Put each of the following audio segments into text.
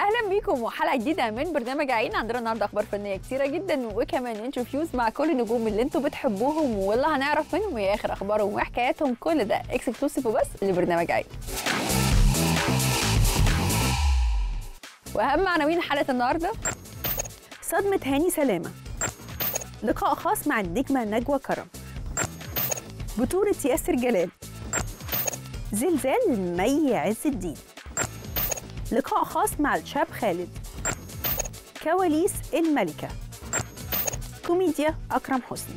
اهلا بيكم وحلقه جديده من برنامج عين عندنا النهارده اخبار فنيه كتيره جدا وكمان انترفيوز مع كل النجوم اللي انتوا بتحبوهم واللي هنعرف منهم ايه اخر اخبارهم وحكاياتهم كل ده اكسكلوسيف وبس لبرنامج عين واهم عناوين حلقه النهارده صدمه هاني سلامه لقاء خاص مع النجمه نجوى كرم بطوله ياسر جلال زلزال مي عز الدين لقاء خاص مع الشاب خالد كواليس الملكة كوميديا أكرم حسني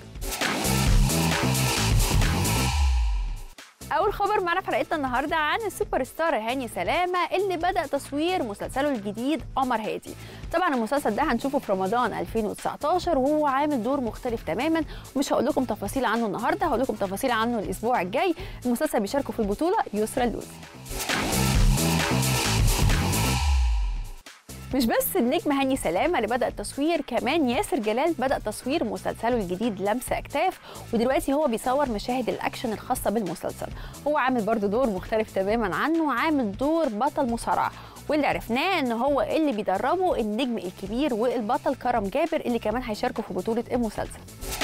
أول خبر معنا في حلقتنا النهاردة عن السوبر ستار هاني سلامة اللي بدأ تصوير مسلسله الجديد قمر هادي طبعا المسلسل ده هنشوفه في رمضان 2019 وهو عامل دور مختلف تماما ومش هقول لكم تفاصيل عنه النهارده هقول لكم تفاصيل عنه الاسبوع الجاي المسلسل بيشاركوا في البطولة يسرا اللوزي مش بس النجم هاني سلامه اللي بدا التصوير كمان ياسر جلال بدا تصوير مسلسله الجديد لمس اكتاف ودلوقتي هو بيصور مشاهد الاكشن الخاصه بالمسلسل هو عامل برضو دور مختلف تماما عنه عامل دور بطل مصارعه واللي عرفناه ان هو اللي بيدربه النجم الكبير والبطل كرم جابر اللي كمان هيشاركوا في بطوله المسلسل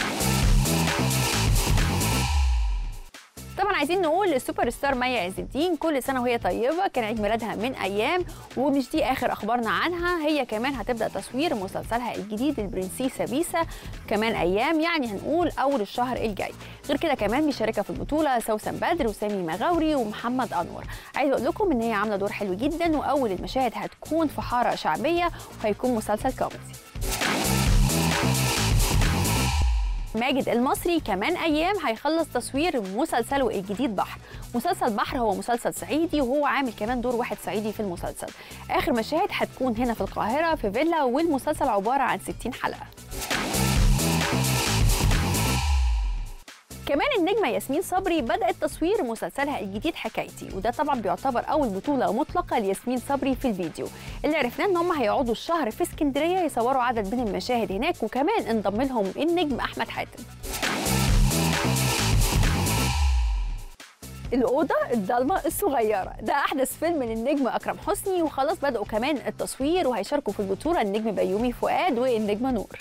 طبعا عايزين نقول للسوبر ستار مي عز الدين كل سنه وهي طيبه كان عيد ميلادها من ايام ومش دي اخر اخبارنا عنها هي كمان هتبدا تصوير مسلسلها الجديد البرنسيسه بيسا كمان ايام يعني هنقول اول الشهر الجاي غير كده كمان بيشاركها في البطوله سوسن بدر وسامي مغاوري ومحمد انور عايز اقول لكم ان هي عامله دور حلو جدا واول المشاهد هتكون في حاره شعبيه وهيكون مسلسل كوميدي ماجد المصري كمان ايام هيخلص تصوير مسلسله الجديد بحر مسلسل بحر هو مسلسل صعيدي وهو عامل كمان دور واحد صعيدي في المسلسل اخر مشاهد هتكون هنا في القاهره في فيلا والمسلسل عباره عن 60 حلقه كمان النجمة ياسمين صبري بدأت تصوير مسلسلها الجديد حكايتي وده طبعا بيعتبر أول بطولة مطلقة لياسمين صبري في الفيديو اللي عرفناه إن هم هيقعدوا الشهر في اسكندرية يصوروا عدد من المشاهد هناك وكمان انضم لهم النجم أحمد حاتم الأوضة الضلمة الصغيرة ده أحدث فيلم للنجم أكرم حسني وخلاص بدأوا كمان التصوير وهيشاركوا في البطولة النجم بيومي فؤاد والنجمة نور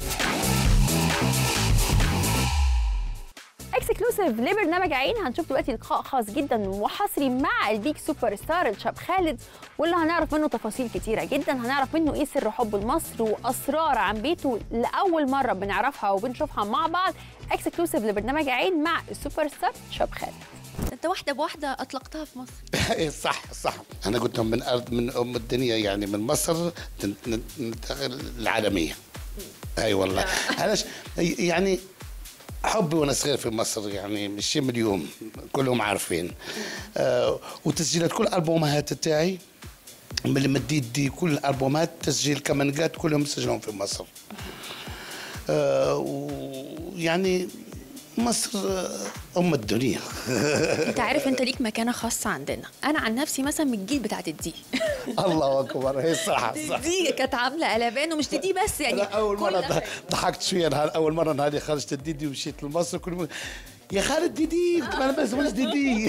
اكسكلوسيف لبرنامج عين هنشوف دلوقتي لقاء خاص جدا وحصري مع البيك سوبر ستار الشاب خالد واللي هنعرف منه تفاصيل كتيره جدا هنعرف منه ايه سر حبه لمصر واسرار عن بيته لاول مره بنعرفها وبنشوفها مع بعض اكسكلوسيف لبرنامج عين مع السوبر ستار شاب خالد انت واحده بواحده اطلقتها في مصر ايه صح صح انا قلت من ارض من ام الدنيا يعني من مصر ننتقل العالميه اي والله علاش يعني حبي وانا صغير في مصر يعني مش من اليوم كلهم عارفين آه وتسجيلات كل البومات تاعي من المديد دي كل الالبومات تسجيل كمانجات كلهم مسجلهم في مصر آه ويعني مصر ام الدنيا انت عارف انت ليك مكانه خاصه عندنا انا عن نفسي مثلا من الجيل بتاعت الدي الله اكبر هي صح صح دي كانت عامله قلبان ومش دي بس يعني لا اول مره كل- ضحكت شويه نهار اول مره نهار خرجت الديدي ومشيت لمصر كل مرة يا خالد ديدي انا بس مش ديدي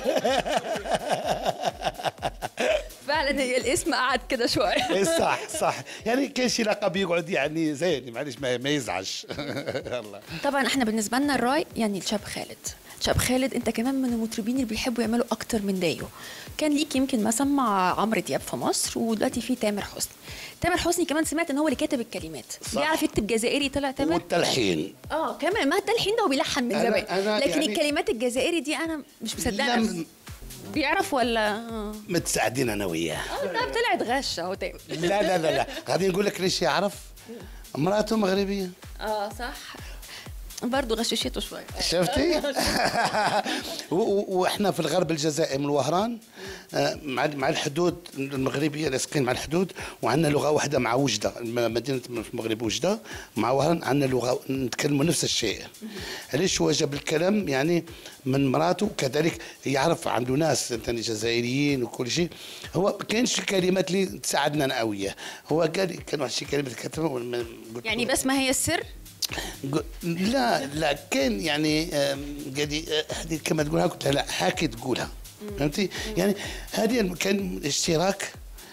فعلا هي الاسم قعد كده شويه إيه صح صح يعني كان شي لقب يقعد يعني زين معلش ما, ما يزعج الله طبعا احنا بالنسبه لنا الراي يعني الشاب خالد شاب خالد انت كمان من المطربين اللي بيحبوا يعملوا اكتر من دايو كان ليك يمكن مثلا مع عمرو دياب في مصر ودلوقتي في تامر حسني تامر حسني كمان سمعت ان هو اللي كاتب الكلمات صح. بيعرف يكتب جزائري طلع تامر والتلحين اه كمان ما التلحين ده هو بيلحن من أنا- زمان أنا لكن يعني- الكلمات الجزائري دي انا مش مصدقه لم- بيعرف ولا اه متساعدين انا وياه آه، ده طلعت غشه اهو تاني لا لا لا لا غادي نقول لك ليش يعرف امراته مغربيه اه صح برضه غششته شويه شفتي؟ و- و- واحنا في الغرب الجزائري من الوهران آه، مع مع الحدود المغربيه لاصقين مع الحدود وعندنا لغه واحده مع وجده م- مدينه المغرب وجده مع وهران عندنا لغه نتكلموا نفس الشيء علاش هو جاب الكلام يعني من مراته كذلك يعرف عنده ناس ثاني جزائريين وكل شيء هو ما كانش كلمات اللي تساعدنا انا وياه هو قال كان واحد شي كلمات كتبها وما- قلت يعني له- بس ما هي السر قل- لا لا كان يعني آم، قال لي آه، هذه كما تقولها قلت لها لا هاكي تقولها فهمتي يعني هذه كان اشتراك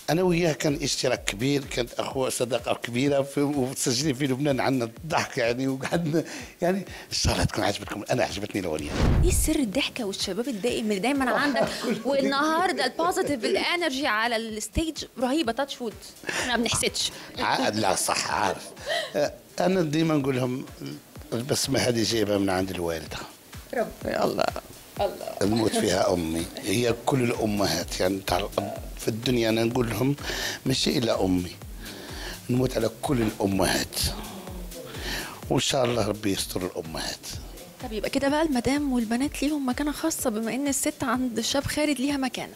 انا وياه كان اشتراك كبير كانت اخوه صداقه كبيره في وتسجلي في لبنان عندنا الضحك يعني وقعدنا يعني ان شاء الله تكون عجبتكم انا عجبتني الاغنيه ايه سر الضحكه والشباب الدائم اللي دايما عندك والنهارده البوزيتيف الانرجي على الستيج رهيبه تاتش فود احنا ما بنحسدش ع- لا صح عارف آه، انا ديما نقول لهم البسمه هذه جايبها من عند الوالده رب الله الله الموت فيها امي هي كل الامهات يعني تاع الاب في الدنيا انا نقول لهم مش الا امي نموت على كل الامهات وان شاء الله ربي يستر الامهات طب يبقى كده بقى المدام والبنات ليهم مكانه خاصه بما ان الست عند الشاب خالد ليها مكانه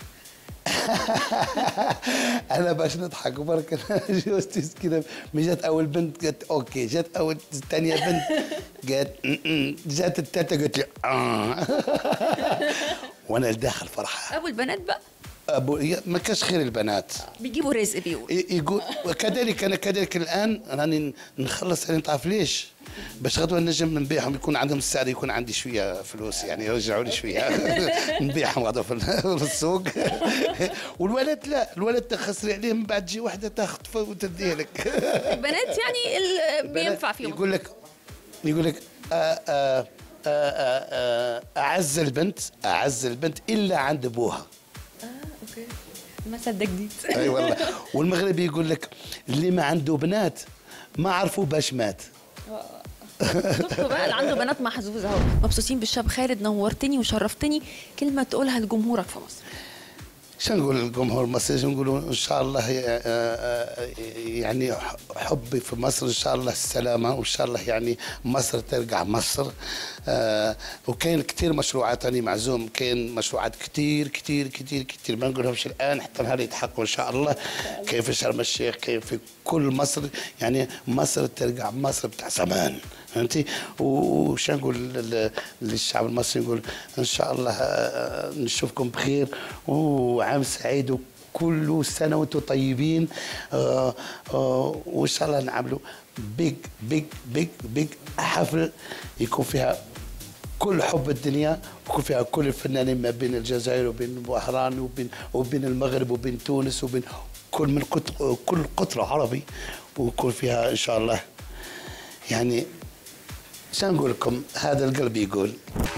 انا باش نضحك برك أنا جوزتي كده مش جات اول بنت قالت اوكي جات اول ثانيه بنت قالت م- م. جات الثالثه قالت لي اه وانا الداخل فرحه ابو البنات بقى ابو يا- ما كاش خير البنات بيجيبوا رزق بيقول ي- يقول وكذلك انا كذلك الان راني نخلص يعني تعرف ليش؟ باش غدوه نجم نبيعهم يكون عندهم السعر يكون عندي شويه فلوس يعني يرجعوا لي شويه نبيعهم غدوه في ال- في السوق والولد لا الولد تخسري عليه من بعد تجي واحده تاخذ وتديه لك البنات يعني ال- بينفع فيهم يقول لك يقول لك آه، آه، آه، آه، آه، اعز البنت اعز البنت الا عند ابوها اوكي المثل ده جديد اي والله والمغربي يقول لك اللي ما عنده بنات ما عرفوا باش مات شفتوا بقى اللي عنده بنات محظوظ اهو مبسوطين بالشاب خالد نورتني وشرفتني كلمه تقولها لجمهورك في مصر شو نقول للجمهور المصري نقولوا ان شاء الله آه، آه، يعني حبي في مصر ان شاء الله السلامه وان شاء الله يعني مصر ترجع مصر آه، وكاين كثير مشروعات انا معزوم كاين مشروعات كثير كثير كثير كثير ما نقولهمش الان حتى نهار يتحققوا ان شاء الله كاين في شرم الشيخ كاين في كل مصر يعني مصر ترجع مصر بتاع زمان فهمتي وش نقول لل- للشعب المصري نقول ان شاء الله آه، نشوفكم بخير وعام سعيد وكل سنه وانتم طيبين آه، آه، وان شاء الله نعملوا بيج بيج بيج بيج حفل يكون فيها كل حب الدنيا ويكون فيها كل الفنانين ما بين الجزائر وبين بحرين وبين وبين المغرب وبين تونس وبين كل من قط كل قطر عربي ويكون فيها ان شاء الله يعني شو نقول لكم هذا القلب يقول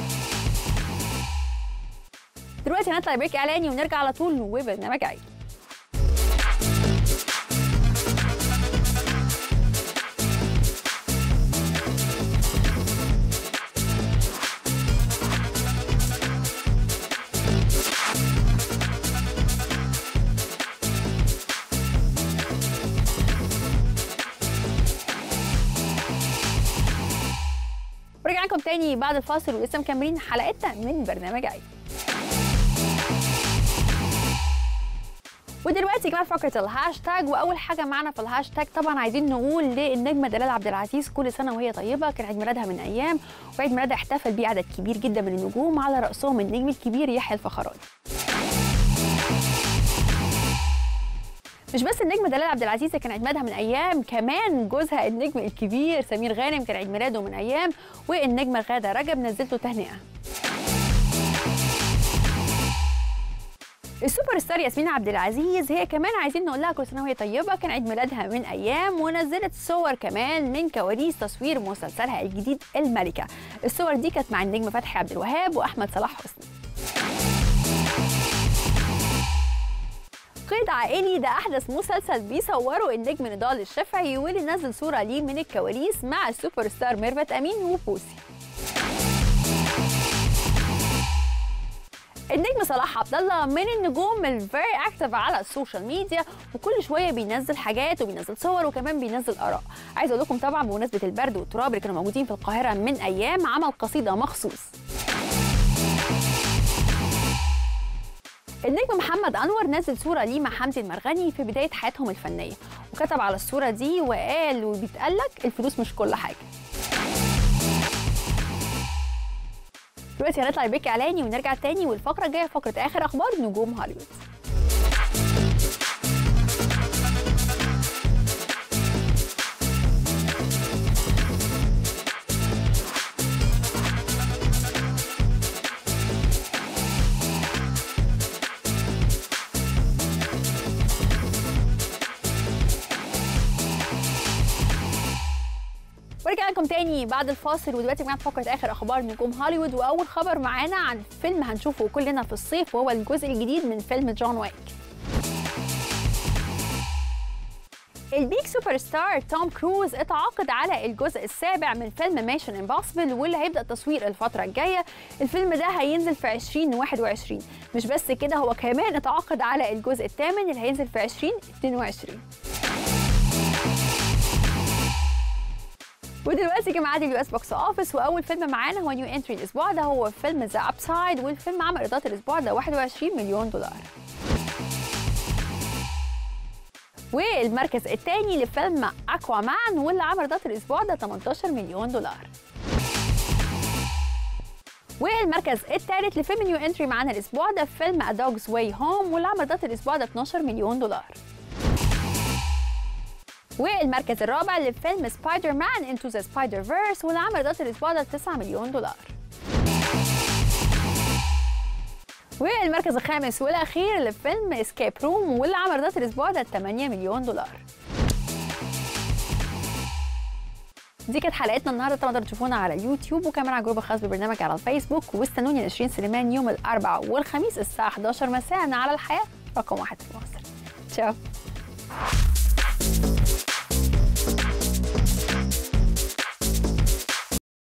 دلوقتي هنطلع بريك اعلاني ونرجع على طول وبرنامج عيد ورجعنا لكم تاني بعد الفاصل ولسه مكملين حلقتنا من برنامج عيد ودلوقتي كمان فقره الهاشتاج واول حاجه معانا في الهاشتاج طبعا عايزين نقول للنجمه دلال عبد العزيز كل سنه وهي طيبه كان عيد ميلادها من ايام وعيد ميلادها احتفل بيه عدد كبير جدا من النجوم على راسهم النجم الكبير يحيى الفخراني مش بس النجمه دلال عبد العزيز كان عيد ميلادها من ايام كمان جوزها النجم الكبير سمير غانم كان عيد ميلاده من ايام والنجمه غاده رجب نزلت له تهنئه السوبر ستار ياسمين عبد العزيز هي كمان عايزين نقول لها كل سنه وهي طيبه كان عيد ميلادها من ايام ونزلت صور كمان من كواليس تصوير مسلسلها الجديد الملكه الصور دي كانت مع النجم فتحي عبد الوهاب واحمد صلاح حسني قيد عائلي ده احدث مسلسل بيصوره النجم نضال الشافعي واللي نزل صوره ليه من الكواليس مع السوبر ستار ميرفت امين وبوسي النجم صلاح عبد الله من النجوم الفيري اكتف على السوشيال ميديا وكل شويه بينزل حاجات وبينزل صور وكمان بينزل اراء عايز اقول لكم طبعا بمناسبه البرد والتراب اللي كانوا موجودين في القاهره من ايام عمل قصيده مخصوص النجم محمد انور نزل صوره ليه مع حمدي المرغني في بدايه حياتهم الفنيه وكتب على الصوره دي وقال وبيتقالك الفلوس مش كل حاجه دلوقتي هنطلع البريك اعلاني ونرجع تاني والفقره الجايه فقره اخر اخبار نجوم هوليوود ورجعنا لكم تاني بعد الفاصل ودلوقتي معانا فقره اخر اخبار نجوم هوليوود واول خبر معانا عن فيلم هنشوفه كلنا في الصيف وهو الجزء الجديد من فيلم جون ويك البيك سوبر ستار توم كروز اتعاقد على الجزء السابع من فيلم ميشن امبوسيبل واللي هيبدا تصوير الفتره الجايه الفيلم ده هينزل في 2021 مش بس كده هو كمان اتعاقد على الجزء الثامن اللي هينزل في 2022 ودلوقتي جماعات اليو اس بوكس اوفيس واول فيلم معانا هو نيو انتري الاسبوع ده هو فيلم ذا ابسايد والفيلم عمل ايرادات الاسبوع ده 21 مليون دولار والمركز الثاني لفيلم اكوا مان واللي عمل ايرادات الاسبوع ده 18 مليون دولار والمركز الثالث لفيلم نيو انتري معانا الاسبوع ده فيلم A Dog's Way Home واللي عمل ايرادات الاسبوع ده 12 مليون دولار والمركز الرابع لفيلم سبايدر مان انتو ذا سبايدر فيرس واللي عمل ايرادات الاسبوع ده 9 مليون دولار والمركز الخامس والاخير لفيلم اسكيب روم واللي عمل ايرادات الاسبوع ده 8 مليون دولار دي كانت حلقتنا النهارده تقدروا تشوفونا على اليوتيوب وكمان على الجروب الخاص بالبرنامج على الفيسبوك واستنوني 20 سليمان يوم الاربعاء والخميس الساعه 11 مساء على الحياه رقم واحد في مصر تشاو